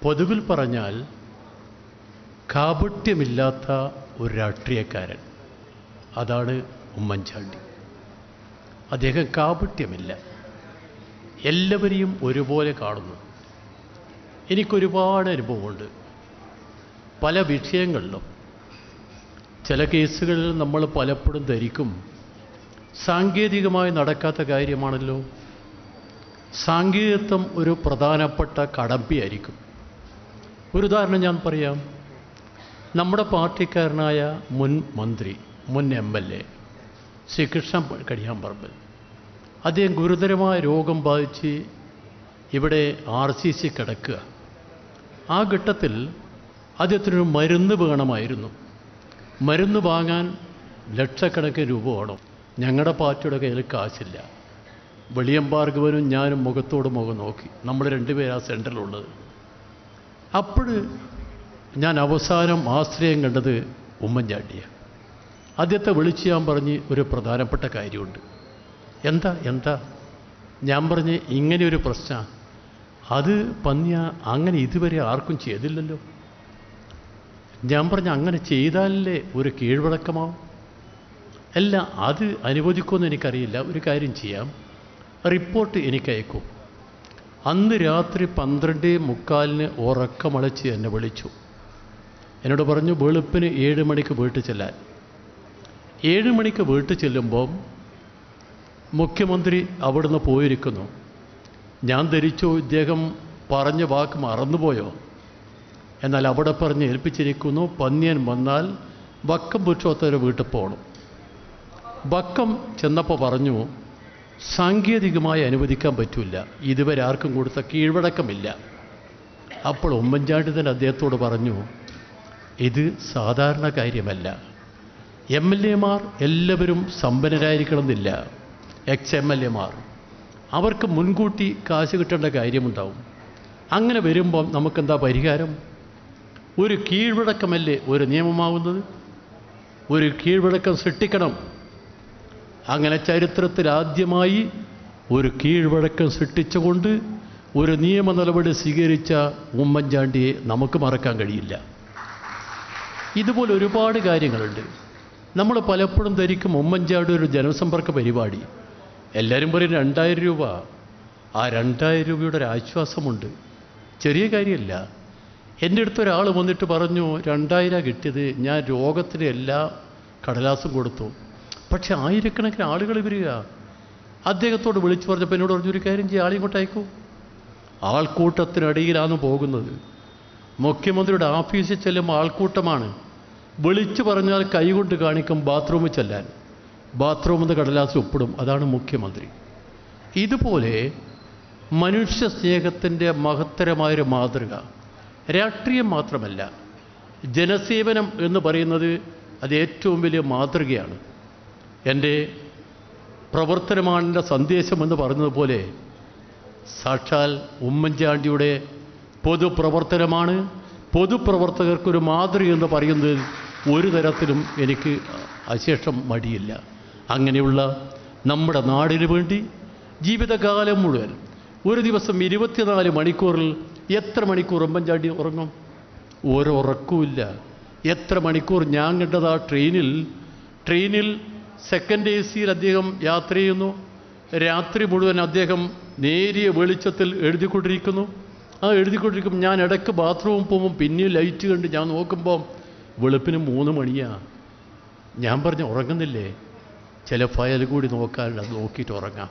പൊതുവിൽ പറഞ്ഞാൽ കാപട്യമില്ലാത്ത ഒരു രാഷ്ട്രീയക്കാരൻ അതാണ് ഉമ്മൻചാണ്ടി അദ്ദേഹം കാപട്യമില്ല എല്ലാവരെയും ഒരുപോലെ കാണുന്നു എനിക്കൊരുപാട് അനുഭവമുണ്ട് പല വിഷയങ്ങളിലും ചില കേസുകളിൽ നമ്മൾ പലപ്പോഴും ധരിക്കും സാങ്കേതികമായി നടക്കാത്ത കാര്യമാണല്ലോ സാങ്കേതികത്വം ഒരു പ്രധാനപ്പെട്ട കടമ്പയായിരിക്കും ഒരു ഉദാഹരണം ഞാൻ പറയാം നമ്മുടെ പാർട്ടിക്കാരനായ മുൻ മന്ത്രി മുൻ M L A Sri Krishnan Kadiyamparambal അദ്ദേഹം ഗുരുതരമായ രോഗം ബാധിച്ച് ഇവിടെ ആർ സി സി കിടക്കുക ആ ഘട്ടത്തിൽ അദ്ദേഹത്തിനൊരു മരുന്ന് വേണമായിരുന്നു മരുന്ന് വാങ്ങാൻ ലക്ഷക്കണക്കിന് രൂപ വേണം ഞങ്ങളുടെ പാർട്ടിയുടെ കയ്യിൽ കാശില്ല വെളിയമ്പാർഗവനും ഞാനും മുഖത്തോട് മുഖം നോക്കി നമ്മൾ രണ്ടുപേരാ സെൻറ്ററിലുള്ളത് അപ്പോൾ ഞാൻ അവസാനം ആശ്രയം കണ്ടത് ഉമ്മൻചാണ്ടിയാണ് അദ്ദേഹത്തെ വിളിച്ച് ഞാൻ പറഞ്ഞ് ഒരു പ്രധാനപ്പെട്ട കാര്യമുണ്ട് എന്താ എന്താ ഞാൻ പറഞ്ഞ് ഇങ്ങനെ ഒരു പ്രശ്നം അത് പന്നിയ അങ്ങനെ ഇതുവരെ ആർക്കും ചെയ്തില്ലല്ലോ ഞാൻ പറഞ്ഞ അങ്ങനെ ചെയ്താലല്ലേ ഒരു കീഴ്വഴക്കമാവും അല്ല അത് അനുവദിക്കുമെന്ന് എനിക്കറിയില്ല ഒരു കാര്യം ചെയ്യാം റിപ്പോർട്ട് എനിക്ക് അയക്കും അന്ന് രാത്രി പന്ത്രണ്ട് മുക്കാലിന് ഉറക്കമളച്ച് എന്നെ വിളിച്ചു എന്നോട് പറഞ്ഞു വെളുപ്പിന് ഏഴ് മണിക്ക് വീട്ടിൽ ചെല്ലാൻ ഏഴ് മണിക്ക് വീട്ടിൽ ചെല്ലുമ്പം മുഖ്യമന്ത്രി അവിടുന്ന് പോയിരിക്കുന്നു ഞാൻ ധരിച്ചു ഇദ്ദേഹം പറഞ്ഞ വാക്ക് മറന്നുപോയോ എന്നാൽ അവിടെ പറഞ്ഞ് ഏൽപ്പിച്ചിരിക്കുന്നു പന്നിയൻ വന്നാൽ വക്കം പുരുഷോത്തര വീട്ടിൽ പോകണം വക്കം ചെന്നപ്പോൾ പറഞ്ഞു സാങ്കേതികമായി അനുവദിക്കാൻ പറ്റില്ല ഇതുവരെ ആർക്കും കൊടുത്ത കീഴ്വഴക്കമില്ല അപ്പോൾ ഉമ്മൻചാണ്ടി തന്നെ അദ്ദേഹത്തോട് പറഞ്ഞു ഇത് സാധാരണ കാര്യമല്ല എം എൽ എമാർ എല്ലാവരും സമ്പന്നരായിരിക്കണമെന്നില്ല എക്സ് എം എൽ എമാർ അവർക്ക് മുൻകൂട്ടി കാശ് കിട്ടേണ്ട കാര്യമുണ്ടാവും അങ്ങനെ വരുമ്പം നമുക്കെന്താ പരിഹാരം ഒരു കീഴ്വഴക്കമല്ലേ ഒരു നിയമമാവുന്നത് ഒരു കീഴ്വഴക്കം സൃഷ്ടിക്കണം അങ്ങനെ ചരിത്രത്തിൽ ആദ്യമായി ഒരു കീഴ്വഴക്കം സൃഷ്ടിച്ചുകൊണ്ട് ഒരു നിയമ നടപടി സ്വീകരിച്ച ഉമ്മൻചാണ്ടിയെ നമുക്ക് മറക്കാൻ കഴിയില്ല ഇതുപോലെ ഒരുപാട് കാര്യങ്ങളുണ്ട് നമ്മൾ പലപ്പോഴും ധരിക്കും ഉമ്മൻചാണ്ടി ഒരു ജനസമ്പർക്ക പരിപാടി എല്ലാവരും പറയും രണ്ടായിരം രൂപ ആ രണ്ടായിരം രൂപയുടെ ഒരു ആശ്വാസമുണ്ട് ചെറിയ കാര്യമല്ല എൻ്റെ അടുത്ത് ഒരാൾ വന്നിട്ട് പറഞ്ഞു രണ്ടായിരം കിട്ടിയത് ഞാൻ രോഗത്തിന് എല്ലാ കടലാസും കൊടുത്തു പക്ഷെ ആയിരക്കണക്കിന് ആളുകൾ വരിക അദ്ദേഹത്തോട് വിളിച്ചു പറഞ്ഞപ്പോൾ എന്നോട് പറഞ്ഞൊരു കാര്യം ചെയ്യുക ആളിങ്ങോട്ട് അയക്കൂ ആൾക്കൂട്ടത്തിനടിയിലാണ് പോകുന്നത് മുഖ്യമന്ത്രിയുടെ ഓഫീസിൽ ചെല്ലുമ്പോൾ ആൾക്കൂട്ടമാണ് വിളിച്ചു പറഞ്ഞാൽ കൈകൊണ്ട് കാണിക്കും ബാത്റൂമിൽ ചെല്ലാൻ ബാത്റൂമിൽ നിന്ന് കടലാസ് ഒപ്പിടും അതാണ് മുഖ്യമന്ത്രി ഇതുപോലെ മനുഷ്യ സ്നേഹത്തിൻ്റെ മഹത്തരമായൊരു മാതൃക രാഷ്ട്രീയം മാത്രമല്ല ജനസേവനം എന്ന് പറയുന്നത് അത് ഏറ്റവും വലിയ മാതൃകയാണ് എൻ്റെ പ്രവർത്തനമാണിൻ്റെ സന്ദേശം എന്ന് പറഞ്ഞതുപോലെ സാക്ഷാൽ ഉമ്മൻചാണ്ടിയുടെ പൊതുപ്രവർത്തനമാണ് പൊതുപ്രവർത്തകർക്കൊരു മാതൃക എന്ന് പറയുന്നതിൽ ഒരു തരത്തിലും എനിക്ക് അശേഷം മടിയില്ല അങ്ങനെയുള്ള നമ്മുടെ നാടിനു വേണ്ടി ജീവിതകാലം മുഴുവൻ ഒരു ദിവസം ഇരുപത്തിനാല് മണിക്കൂറിൽ എത്ര മണിക്കൂർ ഉമ്മൻചാണ്ടി ഉറങ്ങും ഓരോ ഉറക്കവുമില്ല എത്ര മണിക്കൂർ ഞാൻ കണ്ടത് ആ ട്രെയിനിൽ ട്രെയിനിൽ സെക്കൻഡ് എ സിയിൽ അദ്ദേഹം യാത്ര ചെയ്യുന്നു രാത്രി മുഴുവൻ അദ്ദേഹം നേരിയ വെളിച്ചത്തിൽ എഴുതിക്കൊണ്ടിരിക്കുന്നു ആ എഴുതിക്കൊണ്ടിരിക്കും ഞാൻ ഇടയ്ക്ക് ബാത്റൂമിൽ പോകുമ്പോൾ പിന്നെ ലൈറ്റ് കണ്ട് ഞാൻ നോക്കുമ്പോൾ വെളുപ്പിന് മൂന്ന് മണിയാ ഞാൻ പറഞ്ഞ ഉറങ്ങുന്നില്ലേ ചില ഫയൽ കൂടി നോക്കാനുണ്ട് അത് നോക്കിയിട്ട് ഉറങ്ങാം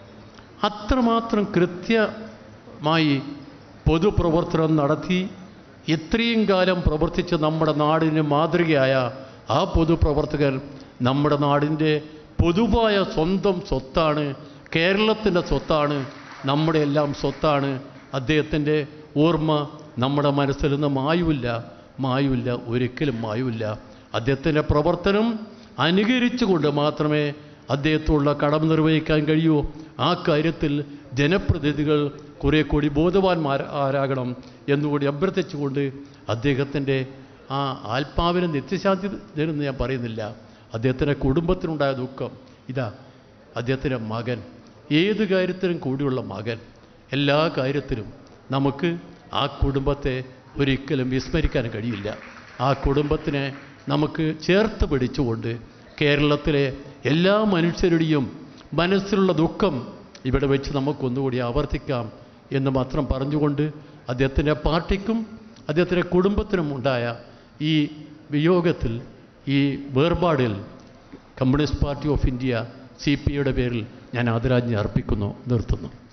അത്രമാത്രം കൃത്യമായി പൊതുപ്രവർത്തനം നടത്തി ഇത്രയും കാലം പ്രവർത്തിച്ച് നമ്മുടെ നാടിന് മാതൃകയായ ആ പൊതുപ്രവർത്തകർ നമ്മുടെ നാടിൻ്റെ പൊതുവായ സ്വന്തം സ്വത്താണ് കേരളത്തിൻ്റെ സ്വത്താണ് നമ്മുടെ എല്ലാം സ്വത്താണ് അദ്ദേഹത്തിൻ്റെ ഓർമ്മ നമ്മുടെ മനസ്സിൽ നിന്ന് മായുമില്ല മായുമില്ല ഒരിക്കലും മായുമില്ല അദ്ദേഹത്തിൻ്റെ പ്രവർത്തനം അനുകരിച്ചുകൊണ്ട് മാത്രമേ അദ്ദേഹത്തോടുള്ള കടമ നിർവഹിക്കാൻ കഴിയൂ ആ കാര്യത്തിൽ ജനപ്രതിനിധികൾ കുറേ കൂടി ബോധവാന്മാർ ആരാകണം എന്നുകൂടി അഭ്യർത്ഥിച്ചുകൊണ്ട് അദ്ദേഹത്തിൻ്റെ ആ ആത്മാവിന് നിത്യശാന്തി തരുമെന്ന് ഞാൻ പറയുന്നില്ല അദ്ദേഹത്തിൻ്റെ കുടുംബത്തിനുണ്ടായ ദുഃഖം ഇതാ അദ്ദേഹത്തിൻ്റെ മകൻ ഏത് കാര്യത്തിനും കൂടിയുള്ള മകൻ എല്ലാ കാര്യത്തിലും നമുക്ക് ആ കുടുംബത്തെ ഒരിക്കലും വിസ്മരിക്കാൻ കഴിയില്ല ആ കുടുംബത്തിനെ നമുക്ക് ചേർത്ത് പിടിച്ചുകൊണ്ട് കേരളത്തിലെ എല്ലാ മനുഷ്യരുടെയും മനസ്സിലുള്ള ദുഃഖം ഇവിടെ വെച്ച് നമുക്കൊന്നുകൂടി ആവർത്തിക്കാം എന്ന് മാത്രം പറഞ്ഞുകൊണ്ട് അദ്ദേഹത്തിൻ്റെ പാർട്ടിക്കും അദ്ദേഹത്തിൻ്റെ കുടുംബത്തിനും ഉണ്ടായ ഈ വിയോഗത്തിൽ ഈ വേർപാടിൽ Communist Party of India C P ഐയുടെ പേരിൽ ഞാൻ ആദരാജ്ഞ അർപ്പിക്കുന്നു നിർത്തുന്നു